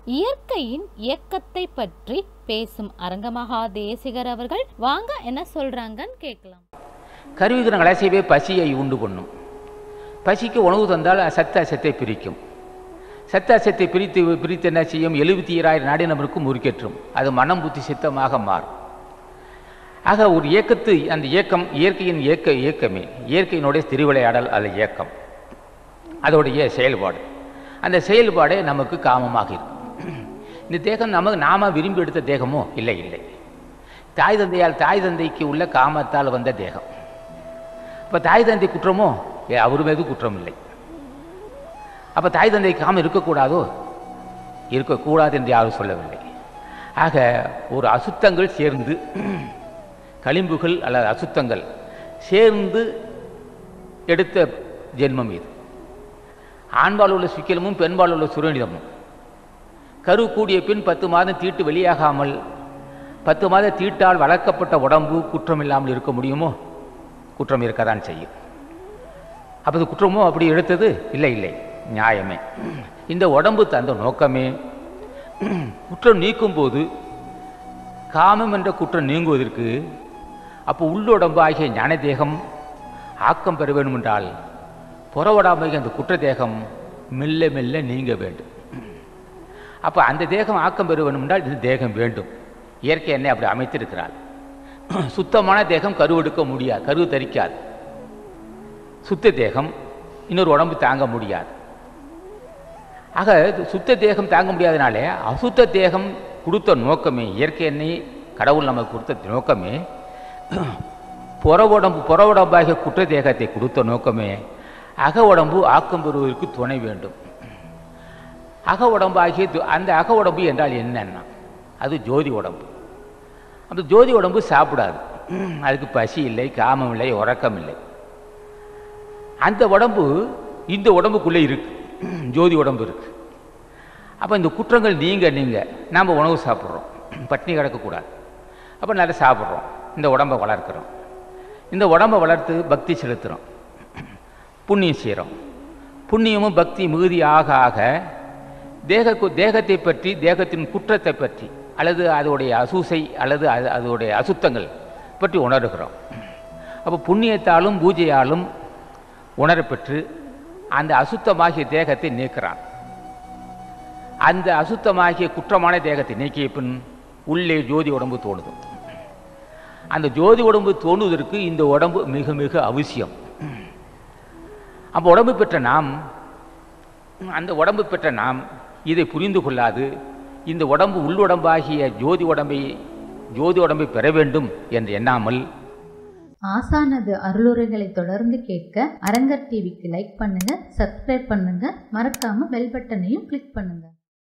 இயற்கையின் இயக்கத்தை பற்றி பேசும் அரங்கமகா தேசிகர் அவர்கள் வாங்க என்ன சொல்றாங்கன்னு கேட்கலாம் கருவிகிற கடைசியவே பசியை உண்டு பண்ணும் பசிக்கு உணவு தந்தால் சத்த அசத்தை பிரிக்கும் சத்த அசத்தை பிரித்து பிரித்து என்ன செய்யும் எழுபத்தி ஈராயிரம் நாடினவருக்கு முறுக்கேற்றும் அது மனம் புத்தி சித்தமாக மாறும் ஆக ஒரு இயக்கத்து அந்த இயக்கம் இயற்கையின் இயக்க இயக்கமே இயற்கையினுடைய திருவிளையாடல் அல்ல இயக்கம் அதோடைய செயல்பாடு அந்த செயல்பாடே நமக்கு காமமாக இருக்கும் இந்த தேகம் நமக்கு நாம விரும்பி எடுத்த தேகமோ இல்லை இல்லை தாய் தந்தையால் தாய் தந்தைக்கு உள்ள காமத்தால் வந்த தேகம் இப்போ தாய் தந்தை குற்றமோ ஏ அவர் மீது குற்றம் இல்லை அப்போ தாய் தந்தை காமம் இருக்கக்கூடாதோ இருக்கக்கூடாது என்று யாரும் சொல்லவில்லை ஆக ஒரு அசுத்தங்கள் சேர்ந்து களிம்புகள் அல்லது அசுத்தங்கள் சேர்ந்து எடுத்த ஜென்மம் இது ஆண்பால் உள்ள சுக்கிலமும் பெண்பால் உள்ள சுரணிதமும் கரு கூடிய பின் பத்து மாதம் தீட்டு வெளியாகாமல் பத்து மாத தீட்டால் வளர்க்கப்பட்ட உடம்பு குற்றம் இல்லாமல் இருக்க முடியுமோ குற்றம் இருக்கத்தான் செய்யும் அப்போ இது குற்றமோ அப்படி எடுத்தது இல்லை இல்லை நியாயமே இந்த உடம்பு தந்த நோக்கமே குற்றம் நீக்கும் போது காமம் என்ற குற்றம் நீங்குவதற்கு அப்போ உள்ளுடம்பு ஆகிய ஞான தேகம் ஆக்கம் பெற வேண்டும் என்றால் புறவடாமைய அந்த குற்ற தேகம் மெல்ல மெல்ல நீங்க வேண்டும் அப்போ அந்த தேகம் ஆக்கம் பெற வேண்டும் என்றால் இந்த தேகம் வேண்டும் இயற்கை என்னை அப்படி அமைத்திருக்கிறாள் சுத்தமான தேகம் கருவெடுக்க முடியாது கரு தரிக்காது சுத்த தேகம் இன்னொரு உடம்பு தாங்க முடியாது ஆக சுத்த தேகம் தாங்க முடியாதனாலே அசுத்த தேகம் கொடுத்த நோக்கமே இயற்கை எண்ணெய் கடவுள் நமக்கு கொடுத்த நோக்கமே புற உடம்பு புற உடம்பாகிய குற்ற தேகத்தை கொடுத்த நோக்கமே அக உடம்பு ஆக்கம் பெறுவதற்கு துணை வேண்டும் அக உடம்பாகிய து- அந்த அக உடம்பு என்றால் என்னன்னா அது ஜோதி உடம்பு அந்த ஜோதி உடம்பு சாப்பிடாது அதுக்கு பசி இல்லை காமம் இல்லை உறக்கம் இல்லை அந்த உடம்பு இந்த உடம்புக்குள்ளே இருக்கு ஜோதி உடம்பு இருக்கு அப்போ இந்த குற்றங்கள் நீங்க நீங்க நாம் உணவு சாப்பிட்றோம் பட்னி கிடக்கக்கூடாது அப்போ நல்லா சாப்பிட்றோம் இந்த உடம்பை வளர்க்குறோம் இந்த உடம்பை வளர்த்து பக்தி செலுத்துகிறோம் புண்ணியம் செய்கிறோம் புண்ணியமும் பக்தி மிகுதி ஆக ஆக தேக கு- தேகத்தை பற்றி தேகத்தின் குற்றத்தை பற்றி அல்லது அதோடைய அசூசை அல்லது அது அதோடைய அசுத்தங்கள் பற்றி உணர்கிறோம் அப்போ புண்ணியத்தாலும் பூஜையாலும் உணரப்பெற்று அந்த அசுத்தமாகிய தேகத்தை நீக்கிறான் அந்த அசுத்தமாகிய குற்றமான தேகத்தை நீக்கிய பின் உள்ளே ஜோதி உடம்பு தோணுது அந்த ஜோதி உடம்பு தோணுவதற்கு இந்த உடம்பு மிக மிக அவசியம் அப்போ உடம்பு பெற்ற நாம் அந்த உடம்பு பெற்ற நாம் இதை புரிந்து கொள்ளாது இந்த உடம்பு உள்ளுடம்பாகிய ஜோதி உடம்பை ஜோதி உடம்பை பெற வேண்டும் என்று எண்ணாமல் ஆசானது அருளுரைகளை தொடர்ந்து கேட்க அரங்கர் டிவிக்கு லைக் பண்ணுங்க சப்ஸ்கிரைப் பண்ணுங்க மறக்காம பெல் பட்டனையும் கிளிக் பண்ணுங்க